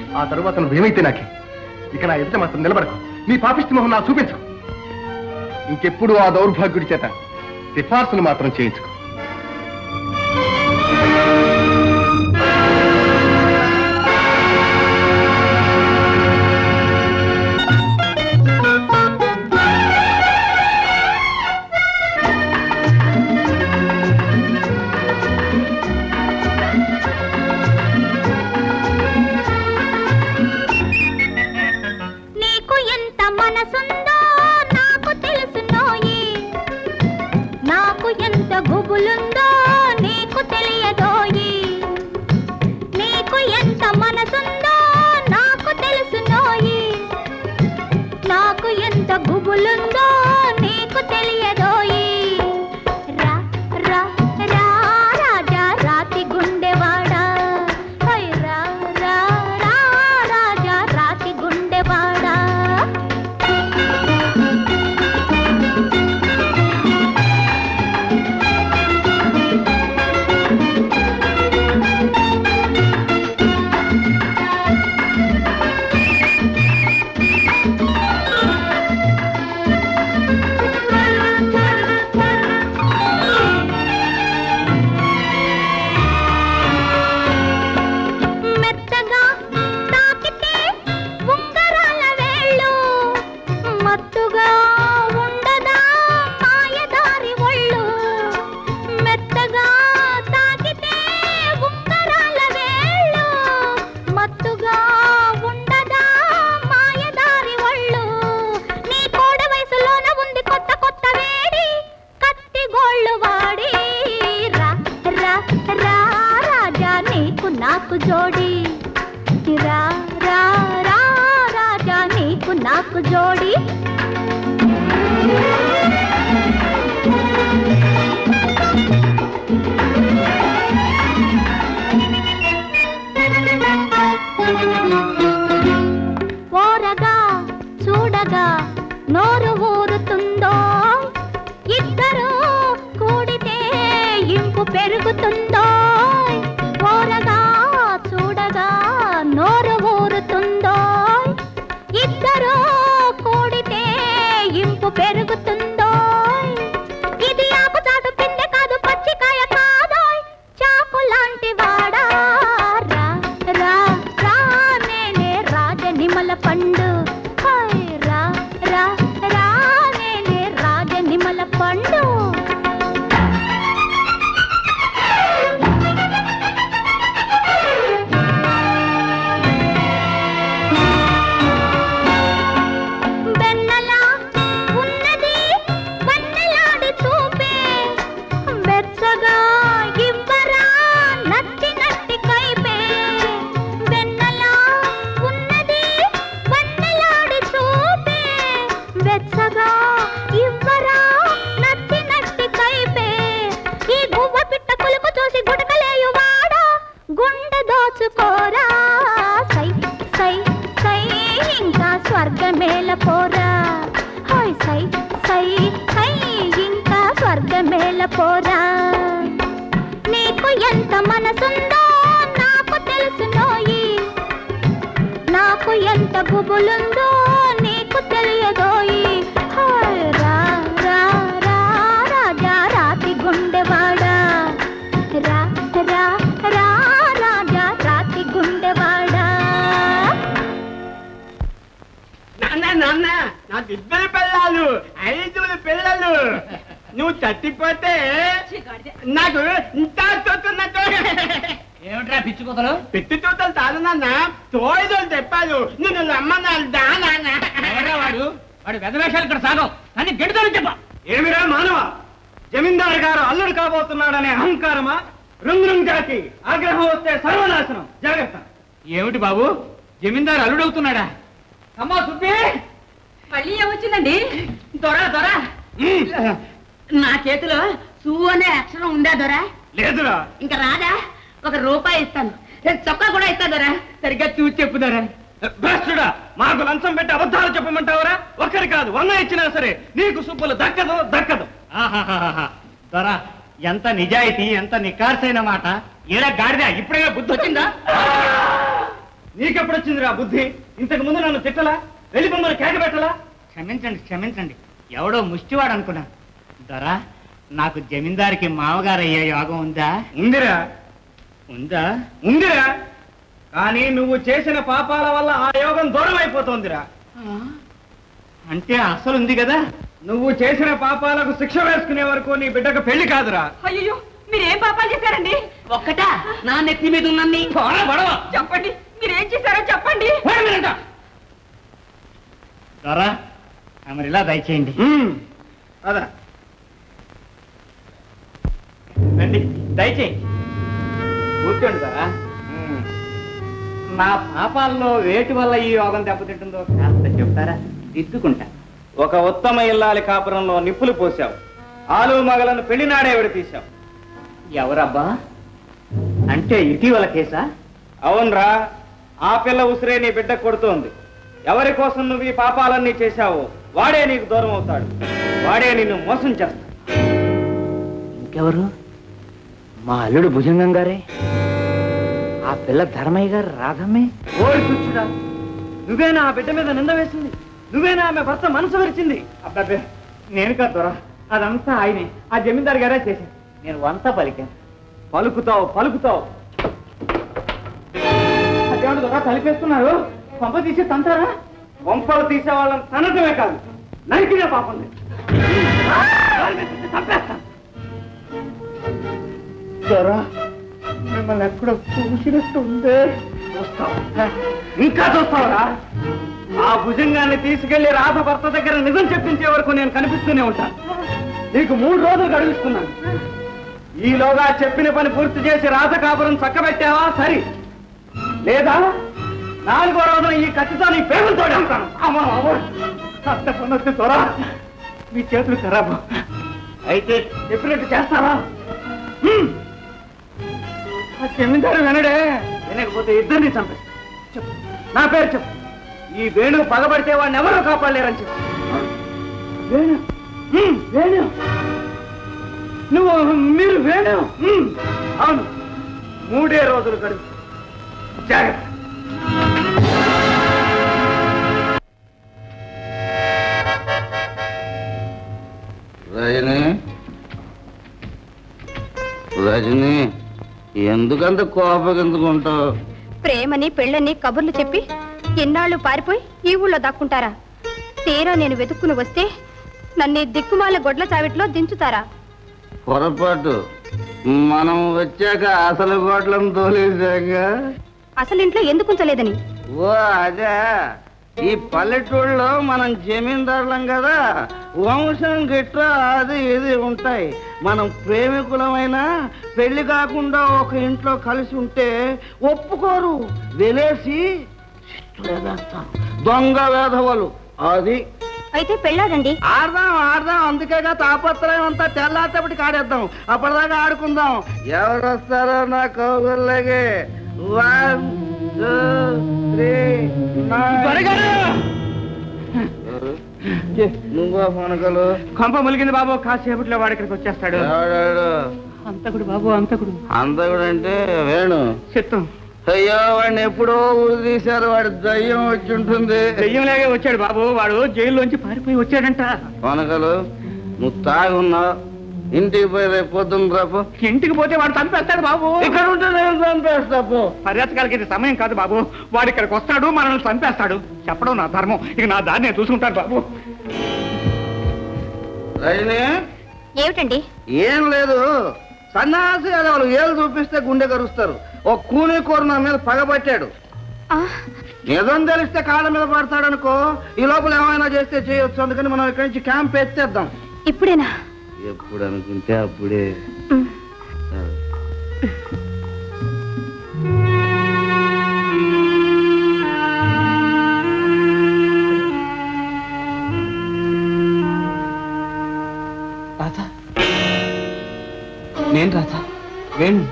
ఆ తరువాత నువ్వేమైతే నాకే ఇక నా ఎదుట మాత్రం నిలబడకు నీ పాపిష్టి మొహం నా చూపించు ఇంకెప్పుడు ఆ దౌర్భాగ్యుడి చేత సిఫార్సులు మాత్రం చేయించుకో నీకు ఎంత మనసుందో నాకు తెలుసునోయి నాకు ఎంత గుబులుందో నీకు తెలియదోయి నీకు ఎంత మనసుందో నాకు తెలుసునోయి నాకు ఎంత గుబులుందో నీకు తెలియదోయి రా రా రా రాజా రాతి గుండెవాడా హై రా రా రా రాజా రాతి గుండెవాడా మెత్తగా తాకితే ఉంగరాల వేళ్ళు మత్తుగా ఉండదా మాయదారి ఒళ్ళు మెత్తగా తాకితే ఉంగరాల వేళ్ళు మత్తుగా ఉండదా మాయదారి ఒళ్ళు నీ కోడ వయసులోన ఉంది కొత్త కొత్త వేడి కత్తి గోళ్ళు వాడి రా రా రా రాజా నీకు నాకు జోడి రా రా రా రాజా నీకు నాకు జోడి ఓరగా చూడగా నోరు ఊరుతుందో ఇద్దరు కూడితే ఇంపు పెరుగుతుందో ఓరగా చూడగా నోరు ఊరుతుందో ఇద్దరు కూడితే ఇంపు పెరుగుతుందో ఇది ఆకుచాటు పిందె కాదు పచ్చికాయ కాదోయ్ చాకు లాంటి వాడా రా రా రా నేనే రాజ నిమల పండు హాయ్ రా రా రా నేనే రాజ నిమల పండు బెన్నలా ఉన్నది వన్నెలాడి చూపే వెచ్చగా ఇవ్వరా నచ్చినట్టి కైపే వెన్నలా ఉన్నది వన్నెలాడి చూపే వెచ్చగా ఇవ్వరా నచ్చినట్టి కైపే ఈ గువ్వ పిట్ట కులుకు చూసి గుటకలేయువాడా గుండె దోచుకోరా సై సై సై ఇంకా స్వర్గమేల పోరా హాయ్ సై సై సై ఇంకా స్వర్గమేల పోరా నీకు ఎంత మనసుందో నాకు తెలుసునోయి నాకు ఎంత గుబులుందో నీకు తెలియదోయి హాయ్ రా రా రా రాజా రాతి గుండెవాడా రా రా రా రాజా రాతి గుండెవాడా నాన్న నాన్న నాకు ఇద్దరు పిల్లలు ఐదుగురు పిల్లలు నువ్వు చచ్చిపోతే నాకు ఇంత తోతున్నట్టు ఏమిట్రా పిచ్చి కూతలు పెట్టి తోతలు చాలు నాన్న తోయిదోలు చెప్పారు నిన్ను రమ్మన్నాను దా నాన్న ఎవడ్రా వాడు వాడు వెధవేషాలు ఇక్కడ సాగం కానీ గడితోనే చెప్ప ఏమిరా మానవ జమీందారు గారు అల్లుడు కాబోతున్నాడనే అహంకారమా రుంగ్ రుంగ్ జాతి ఆగ్రహం వస్తే సర్వనాశనం జాగ్రత్త ఏమిటి బాబు జమీందారు అల్లుడవుతున్నాడా అమ్మా సుబ్బి మళ్ళీ ఏమొచ్చిందండి దొరా దొరా ఉమ్, నా చేతిలో సు అనే అక్షరం ఉందా దొరా లేదురా ఇంకా రాదా ఒక రూపాయి ఇస్తాను చొక్కా కూడా ఇస్తా దొరా సరిగ్గా చూసి చెప్పుదారా భ్రష్టుడా మాకు లంచం పెట్టి అబద్ధాలు చెప్పమంటావరా ఒక్కరి కాదు వంద ఇచ్చినా సరే నీకు సుబ్బులు దక్కదు దక్కదు ఆహాహాహా. దొరా ఎంత నిజాయితీ ఎంత నికార్సైన మాట ఏరా గాడిద ఇప్పుడే బుద్ధి వచ్చిందా నీకెప్పుడొచ్చిందిరా బుద్ధి ఇంతకు ముందు నన్ను తిట్టలా వెళ్ళి మమ్మల్ని కేక పెట్టలా క్షమించండి క్షమించండి ఎవడో ముష్టివాడు అనుకున్నాను దొరా నాకు జమీందారికి మామగారు అయ్యే యోగం ఉందా ఉందిరా ఉందా ఉందిరా కానీ నువ్వు చేసిన పాపాల వల్ల ఆ యోగం దూరం అయిపోతోందిరా ఆ? అంటే అసలు ఉంది కదా నువ్వు చేసిన పాపాలకు శిక్ష వేసుకునే వరకు నీ బిడ్డకు పెళ్లి కాదురా అయ్యో మీరేం పాపాలు చేశారండి ఒక్కట నా నెత్తి మీద ఉన్నన్ని చెప్పండి మీరేం చేశారో చెప్పండి దొరా మరి ఇలా దయచేయండి అదా రండి దయచేయండి కూర్చోండి దొరా నా పాపాల్లో వేటి వల్ల ఈ యోగం దెబ్బతింటుందో కాస్త చెప్తారా దిద్దుకుంటా ఒక ఉత్తమ ఇల్లాలి కాపురంలో నిప్పులు పోసావు ఆలు మగలను పెళ్లినాడే విడతీశావు ఎవరబ్బా అంటే ఇటీవల కేసా అవునరా ఆ పిల్ల ఉసిరే నీ బిడ్డ కొడుతోంది ఎవరి కోసం నువ్వు ఈ పాపాలన్నీ చేశావో వాడే నీకు దూరం అవుతాడు వాడే నిన్ను మోసం చేస్తాడు ఇంకెవరు మా అల్లుడు భుజంగం గారే ఆ పిల్ల ధర్మయ్య గారు రాధమ్మే ఓడి కూర్చుడా నువ్వేనా ఆ బిడ్డ మీద నింద వేసింది నువ్వేనా ఆమె భర్త మనసు విరిచింది అబ్బాబే నేను కాదు దొర అదంతా ఆయనే ఆ జమీందారు గారే చేశాను నేను వంత పలికాను పలుకుతావు పలుకుతావు అదేమిటి దొర తలిపేస్తున్నారు పంప తీసి తంతారా వంపలు తీసే వాళ్ళని తనటమే కాదు నరికినే పాపం లేదు. చంపేస్తాను. దొర మిమ్మల్ని ఎక్కడో చూసినట్టుందే చూస్తావు ఇంకా చూస్తావురా ఆ భుజంగాన్ని తీసుకెళ్లి రాధ భర్త దగ్గర నిజం చెప్పించే వరకు నేను కనిపిస్తూనే ఉంటాను నీకు మూడు రోజులు గడువిస్తున్నాను ఈలోగా చెప్పిన పని పూర్తి చేసి రాధ కాపురం చక్కబెట్టావా సరి లేదా నాలుగో రోజున ఈ కత్తితో నీ పేరుతో ఉంటాను అమ్మా అమ్మా అంత పని వస్తే త్వర మీ చేతులు ఖరాబు అయితే చెప్పినట్టు చేస్తావా హ్మ్. ఆ జమీందారు వినడే వినకపోతే ఇద్దరిని చంపేస్తా చెప్పు నా పేరు చెప్పు ఈ వేణు పగబడితే వాడిని ఎవరు కాపాడలేరని చెప్పు వేణు హ్మ్, వేణు నువ్వు మీరు వేణు హ్మ్, అవును మూడే రోజులు గడుపు జాగ్రత్త రజని రజని ఎందుకంత కోపగించుకుంటావు ప్రేమని పెళ్ళని కబుర్లు చెప్పి ఎన్నాళ్ళు పారిపోయి ఈ ఊళ్ళో దాక్కుంటారా తీరా నేను వెతుక్కుని వస్తే నన్ను ఈ దిక్కుమాల గొడ్ల చావిట్లో దించుతారా పొరపాటు మనం వచ్చాక అసలు గోట్లను తోలేసాక అసలు ఇంట్లో ఎందుకు ఉంచలేదని ఓ అదే ఈ పల్లెటూళ్ళలో మనం జమీందారులం కదా వంశం గిట్ట అది ఇది ఉంటాయి మనం ప్రేమికులమైనా పెళ్లి కాకుండా ఒక ఇంట్లో కలిసి ఉంటే ఒప్పుకోరు వెలేసి చిత్తులేదేస్తారు. దొంగ వేధవలు అది అయితే పెళ్ళాడండి ఆడదాం ఆడదాం అందుకేగా తాపత్రయం అంతా తెల్లాటప్పటి ఆడేద్దాం అప్పటిదాకా ఆడుకుందాం ఎవరు వస్తారో నా కౌగుల్లోకి వన్ టూ త్రీ నువ్వా ఫనకలు కొంప ములిగింది బాబు కాసేపట్లో వాడు ఇక్కడికి వచ్చేస్తాడు ఎవడాడు అంతకుడు బాబు అంతకుడు అంతకుడు అంటే వేణు చిత్తం అయ్యో వాడిని ఎప్పుడో ఊరు తీశారు వాడి దయ్యం వచ్చి ఉంటుంది దెయ్యంలాగే వచ్చాడు బాబు వాడు జైల్లోంచి పారిపోయి వచ్చాడంట ఫనకలు నువ్వు తాగున్నావు ఇంటికి పోయి రేపు పొద్దున్న రాపు ఇంటికి పోతే వాడు చంపేస్తాడు బాబు ఇక్కడ ఉంటే నేను చంపేస్తాపు పర్యాటకాలకి ఇది సమయం కాదు బాబు వాడు ఇక్కడికి వస్తాడు మనల్ని చంపేస్తాడు చెప్పడం నా ధర్మం ఇక నా దాన్ని నేను చూసుకుంటాను బాబు రజని ఏమిటండి ఏం లేదు సన్నాసి అదే వాళ్ళు ఏళ్ళు చూపిస్తే గుండె కరుస్తారు ఓ కూని కూర నా మీద పగబట్టాడు ఆ, నిజం తెలిస్తే కాళ్ళ మీద పడతాడు అనుకో ఈ లోపల ఏమైనా చేస్తే చేయొచ్చు అందుకని మనం ఇక్కడి నుంచి క్యాంప్ ఎత్తేద్దాం ఇప్పుడేనా ఎప్పుడు అనుకుంటే అప్పుడే ఉమ్. రాధ నేను రాధ వేణు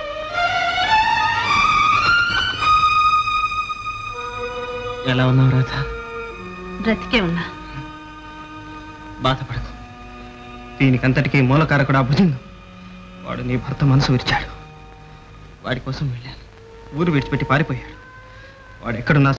ఎలా ఉన్నావు రాధ బ్రతికే ఉన్నా బాధపడకు దీనికంతటికీ మూలకారకుడు ఆ భుజంగం వాడు నీ భర్త మనసు విరిచాడు వాడి కోసం వెళ్ళాను ఊరు విడిచిపెట్టి పారిపోయాడు వాడు ఎక్కడున్నా